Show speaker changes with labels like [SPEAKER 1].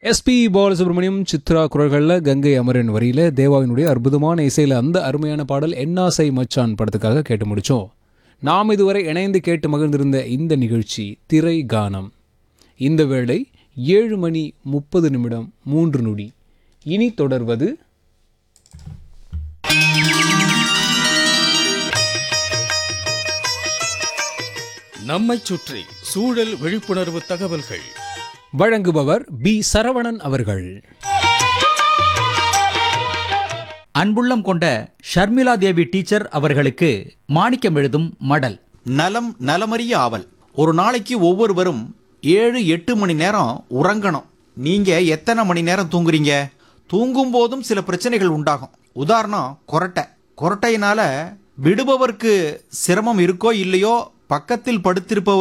[SPEAKER 1] SP Balasubramaniam Chitra குரல்களில் கங்கை அமரன் வரியில தேவாவினுடைய அற்புதமான இசையில் அந்த அருமையான பாடல் என்னாசை மச்சான் படத்துக்காக கேட்டு முடிச்சோம் நாம் இதுவரை இணைந்து கேட்டு மகிழ்ந்திருந்த இந்த நிகழ்ச்சி திரை கானம் இந்த வேளை ஏழு மணி முப்பது நிமிடம் மூன்று நொடி இனி தொடர்வது
[SPEAKER 2] நம்மைச் சுற்றி சூழல் விழிப்புணர்வு தகவல்கள்
[SPEAKER 1] வழங்குபவர் பி சரவணன் அவர்கள்
[SPEAKER 3] அன்புள்ளம் கொண்ட ஷர்மிளா தேவி டீச்சர் அவர்களுக்கு மாணிக்கம் எழுதும் மடல்
[SPEAKER 4] நலம் நலமறிய ஆவல் ஒரு நாளைக்கு ஒவ்வொருவரும் ஏழு எட்டு மணி நேரம் உறங்கணும் நீங்க எத்தனை மணி நேரம் தூங்குறீங்க தூங்கும் போதும் சில பிரச்சனைகள் உண்டாகும் உதாரணம் கொரட்டை கொரட்டையினால விடுபவருக்கு சிரமம் இருக்கோ இல்லையோ பக்கத்தில் படுத்திருப்பவர்